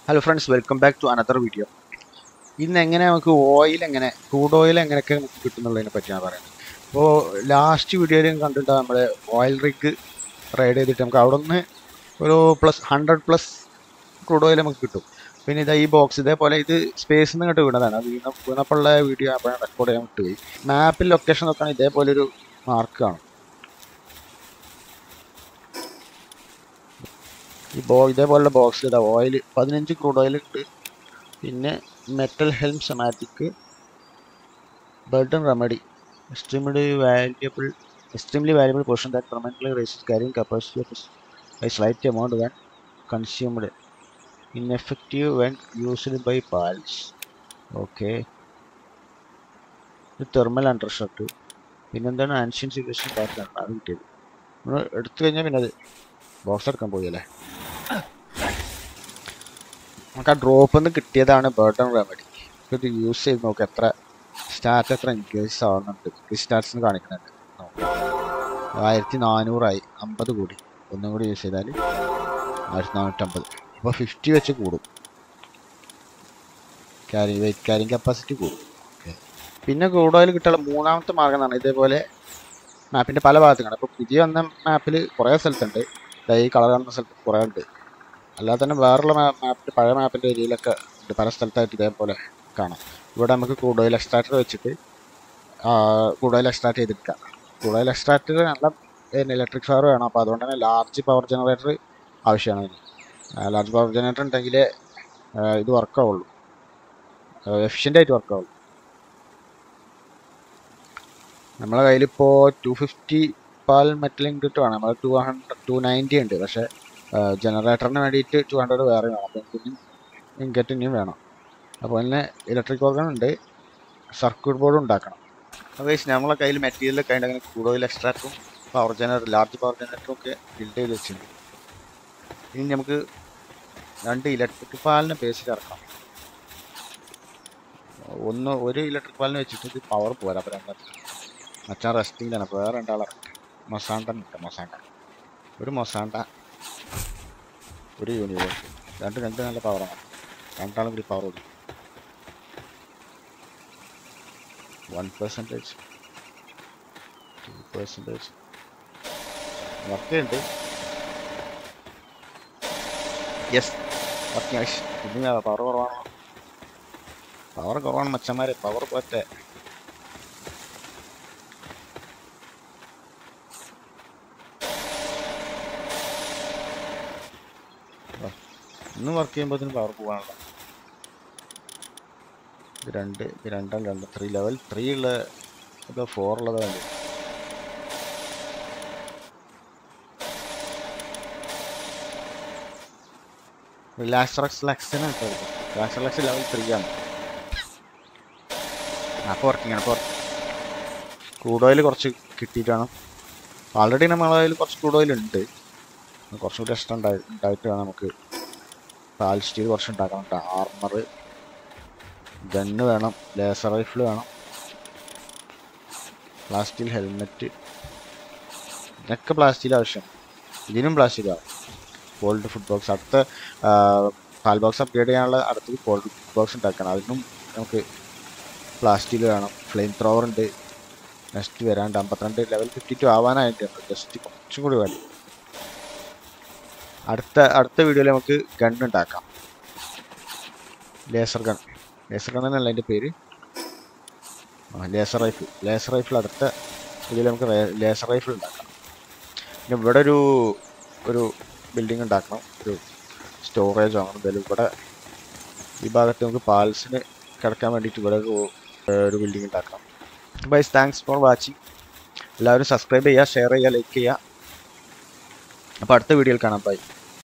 hello friends welcome back to another video ഇന്ന് എങ്ങനെ നമുക്ക് ഓയിൽ എങ്ങനെ ക്രൂഡ് ഓയിൽ എങ്ങനെയൊക്കെ നമുക്ക് കിട്ടുന്നുള്ളതിനെ പറ്റിയാണ് പറയുന്നത് അപ്പോൾ ലാസ്റ്റ് വീഡിയോയിലും കണ്ടിട്ട് നമ്മുടെ ഓയിൽ റിഗ് റൈഡ് ചെയ്തിട്ട് നമുക്ക് അവിടെ നിന്ന് ഒരു plus hundred plus crude oil നമുക്ക് കിട്ടും പിന്നെ ഇതാ ഈ ബോക്സ് ഇതേപോലെ ഇത് സ്പേസിൽ നിന്ന് ഇങ്ങോട്ട് വീണതാണ് അത് വീണ വീണപ്പോഴുള്ള വീഡിയോ അപ്പോൾ റെക്കോർഡ് ചെയ്യാൻ വിട്ടുപോയി മാപ്പിൽ ലൊക്കേഷൻ നോക്കുകയാണെങ്കിൽ ഇതേപോലെ ഒരു മാർക്ക് കാണും ഈ ബോ ഇതേപോലുള്ള ബോക്സ് ഇതാ ഓയിൽ പതിനഞ്ച് ക്രൂഡ് ഓയിൽ ഉണ്ട് പിന്നെ metal helm semantic burden remedy extremely valuable extremely valuable portion that permanently raises carrying capacity of by slight amount than consumed ineffective when used by pals okay ഇത് thermal under shirt പിന്നെന്താണ് ancient civilization പാറ്റാണ് അത് കിട്ടിയത് നമ്മൾ എടുത്തു കഴിഞ്ഞാൽ പിന്നെ അത് ബോക്സ് എടുക്കാൻ പോയല്ലേ നമുക്ക് ആ ഡ്രോപ്പിൽ നിന്ന് കിട്ടിയതാണ് ബേർട്ടൺ റെമഡി ഇത് യൂസ് ചെയ്ത് നോക്കാം എത്ര സ്റ്റാറ്റ് എത്ര ഇൻക്രീസ് ആവുന്നുണ്ട് ഈ സ്റ്റാറ്റ്സ് കാണിക്കുന്നുണ്ട് ആയിരത്തി നാനൂറായി അമ്പത് കൂടി ഒന്നും കൂടി യൂസ് ചെയ്താൽ ആയിരത്തി നാനൂറ്റമ്പത് അപ്പോൾ ഫിഫ്റ്റി വെച്ച് കൂടും ക്യാരി വെയിറ്റ് ക്യാരിങ് കപ്പാസിറ്റി കൂടും പിന്നെ കൂടുതൽ കിട്ടാനുള്ള മൂന്നാമത്തെ മാർഗം എന്നാണ് ഇതേപോലെ മാപ്പിൻ്റെ പല ഭാഗത്തും കാണാം അപ്പോൾ പുതിയ വന്ന മാപ്പിൽ കുറേ സ്ഥലത്തുണ്ട് ഈ കളർ കാണുന്ന സ്ഥലത്ത് കുറേ ഉണ്ട് അല്ലാതെ തന്നെ വേറുള്ള മാപ്പിൻ്റെ പഴയ മാപ്പിൻ്റെ ഏരിയയിലൊക്കെ ഉണ്ട് പല സ്ഥലത്തായിട്ട് ഇതേപോലെ കാണാം ഇവിടെ നമുക്ക് കൂടുതൽ എക്സ്ട്രാക്ടർ വെച്ചിട്ട് കൂടുതൽ എക്സ്ട്രാക്ട് ചെയ്തെടുക്കാം കൂടുതൽ എക്സ്ട്രാക്ടർ നല്ല ഇലക്ട്രിക് പവർ വേണം അപ്പോൾ അതുകൊണ്ട് തന്നെ ലാർജ് പവർ ജനറേറ്റർ ആവശ്യമാണ് അതിന് ലാർജ് പവർ ജനറേറ്റർ ഉണ്ടെങ്കിൽ ഇത് വർക്കാവുള്ളൂ എഫിഷ്യൻ്റ് ആയിട്ട് വർക്കാവുള്ളൂ നമ്മളെ കയ്യിലിപ്പോൾ two fifty pal metal ingot വേണം നമ്മൾ ടു ഹൺഡ്രഡ് ടു നയൻറ്റി ഉണ്ട് പക്ഷേ ജനറേറ്ററിന് വേണ്ടിയിട്ട് ടു ഹൺഡ്രഡ് വേറെ വേണം അപ്പോൾ ഇനിയും ഇൻഗറ്റ് ഇനിയും വേണം അപ്പോൾ അതിന് ഇലക്ട്രിക് ഓർഗൻ ഉണ്ട് സർക്യൂട്ട് ബോർഡ് ഉണ്ടാക്കണം അപ്പോൾ നമ്മളെ കയ്യിൽ മെറ്റീരിയലൊക്കെ ആയിട്ട് അങ്ങനെ കൂടുതൽ എക്സ്ട്രാക്റ്റും പവർ ജനറേറ്റർ ലാർജ് പവർ ജനറേറ്ററും ഒക്കെ ബിൽഡ് ചെയ്ത് വെച്ചിട്ടുണ്ട് ഇനി നമുക്ക് രണ്ട് ഇലക്ട്രിക് പാലിനെ ബേസിൽ ഇറക്കാം ഒന്ന് ഒരു ഇലക്ട്രിക് പാലിന് വെച്ചിട്ട് ഇത് പവർ പോരാ അപ്പോൾ രണ്ടാമത്തെ മച്ചാൻ റെസ്റ്റിങ്ങിലാണ് അപ്പോൾ വേറെ രണ്ടാളെ മൊസാണ്ടൻ ഉണ്ട് മൊസാണ്ട ഒരു മൊസാണ്ട ഒരു യൂണിവേഴ്സ് രണ്ട് രണ്ട് നല്ല പവറാണ് രണ്ടാളും കൂടി പവർ കൂടി വൺ പെർസെൻറ്റേജ് ടു പെർസെൻറ്റേജ് വർക്കുണ്ട് യെസ് വർക്കിംഗ് ആയിഷ് ഇനി പവർ കുറവാണോ പവർ കുറവാണ് മച്ചന്മാരെ പവർ പോറ്റേ ഇന്ന് വർക്ക് ചെയ്യുമ്പോൾ ഇതിന് പവർ പോകാനുള്ള ഇത് രണ്ട് ഇത് രണ്ടാം രണ്ട് ത്രീ ലെവൽ ത്രീ ഉള്ള ഇത് ഫോർ ഉള്ളത് വേണ്ടി റിലാക്സ് ലക്സിന് റിലാക്സ് ലക്സ് ലെവൽ ത്രീ ആണ് അപ്പോൾ വർക്കിംഗ് ആണ് അപ്പോൾ ക്രൂഡ് ഓയിൽ കുറച്ച് കിട്ടിയിട്ടാണ് ആൾറെഡി നമ്മളെ കയ്യിൽ കുറച്ച് ക്രൂഡ് ഓയിൽ ഉണ്ട് കുറച്ചുകൂടി എക്സ്ട്രാ ഉണ്ടായി ഉണ്ടായിട്ട് വേണം നമുക്ക് പാൽ സ്റ്റീൽ കുറച്ച് ഉണ്ടാക്കണം കേട്ടോ ആർമർ ഗണ്ണ് വേണം ലേസർ റൈഫിൾ വേണം പ്ലാസ്റ്റിൽ ഹെൽമെറ്റ് ഇതൊക്കെ പ്ലാസ്റ്റിൽ ആവശ്യം ഇതിനും പ്ലാസ്റ്റിക് ആവും കോൾഡ് ഫുഡ് ബോക്സ് അടുത്ത പാൽ ബോക്സ് അപ്ഗ്രേഡ് ചെയ്യാനുള്ള അടുത്തത് കോൾഡ് ഫുഡ് ബോക്സ് ഉണ്ടാക്കണം അതിനും നമുക്ക് പ്ലാസ്റ്റിൽ വേണം ഫ്ലെയിം ത്രോവർ ഉണ്ട് നെക്സ്റ്റ് വരാണ്ട് അമ്പത്തിരണ്ട് ലെവൽ ഫിഫ്റ്റി ടു ആവാനായിട്ടുണ്ട് ജസ്റ്റ് കുറച്ചും കൂടി വേണം അടുത്ത അടുത്ത വീഡിയോയിൽ നമുക്ക് ഗൺ ഉണ്ടാക്കാം ലേസർ ഗൺ ലേസർ ഗൺ എന്നല്ല അതിൻ്റെ പേര് ആ ലേസർ റൈഫിൾ ലേസർ റൈഫിൾ അടുത്ത ഇതിൽ നമുക്ക് ലേസർ റൈഫിൾ ഉണ്ടാക്കാം പിന്നെ ഇവിടെ ഒരു ഒരു ബിൽഡിംഗ് ഉണ്ടാക്കണം ഒരു സ്റ്റോറേജ് ആണ് എന്തായാലും ഇവിടെ ഈ ഭാഗത്ത് നമുക്ക് പാൽസിന് കിടക്കാൻ വേണ്ടിയിട്ട് ഇവിടെ ഒരു ബിൽഡിംഗ് ഉണ്ടാക്കണം ബൈസ് താങ്ക്സ് ഫോർ വാച്ചിങ് എല്ലാവരും സബ്സ്ക്രൈബ് ചെയ്യുക ഷെയർ ചെയ്യുക ലൈക്ക് ചെയ്യുക അപ്പോൾ അടുത്ത വീഡിയോയിൽ കാണാം ബൈ